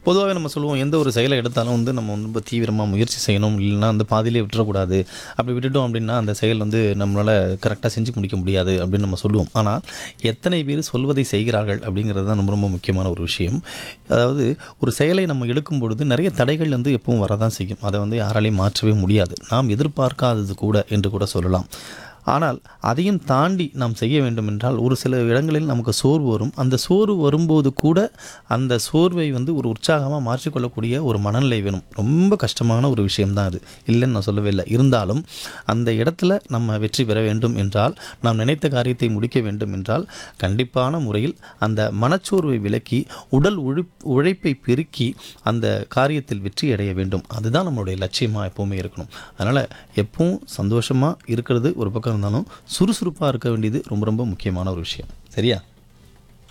பொதுவாகவே நம்ம சொல்லுவோம் எந்த ஒரு செயலை எடுத்தாலும் வந்து நம்ம வந்து ரொம்ப தீவிரமாக முயற்சி செய்யணும் இல்லைன்னா அந்த பாதியிலே விட்டுறக்கூடாது அப்படி விட்டுட்டோம் அப்படின்னா அந்த செயல் வந்து நம்மளால் கரெக்டாக செஞ்சு முடிக்க முடியாது அப்படின்னு நம்ம சொல்லுவோம் ஆனால் எத்தனை பேர் சொல்வதை செய்கிறார்கள் அப்படிங்கிறது தான் ரொம்ப ரொம்ப முக்கியமான ஒரு விஷயம் அதாவது ஒரு செயலை நம்ம எடுக்கும் பொழுது நிறைய தடைகள் வந்து எப்பவும் வரதான் செய்யும் அதை வந்து யாராலையும் மாற்றவே முடியாது நாம் எதிர்பார்க்காதது கூட என்று கூட சொல்லலாம் ஆனால் அதையும் தாண்டி நாம் செய்ய வேண்டும் என்றால் ஒரு சில இடங்களில் நமக்கு சோர்வு வரும் அந்த சோர்வு வரும்போது கூட அந்த சோர்வை வந்து ஒரு உற்சாகமாக மாற்றிக்கொள்ளக்கூடிய ஒரு மனநிலை வேணும் ரொம்ப கஷ்டமான ஒரு விஷயம்தான் அது இல்லைன்னு நான் சொல்லவே இல்லை இருந்தாலும் அந்த இடத்துல நம்ம வெற்றி பெற வேண்டும் என்றால் நாம் நினைத்த காரியத்தை முடிக்க வேண்டும் என்றால் கண்டிப்பான முறையில் அந்த மனச்சோர்வை விலக்கி உடல் உழி உழைப்பை பெருக்கி அந்த காரியத்தில் வெற்றி அடைய வேண்டும் அதுதான் நம்மளுடைய லட்சியமாக எப்போவுமே இருக்கணும் அதனால் எப்பவும் சந்தோஷமாக இருக்கிறது ஒரு பக்கம் இருந்தாலும் சுறுசுறுப்பாக இருக்க வேண்டியது ரொம்ப ரொம்ப முக்கியமான ஒரு விஷயம் சரியா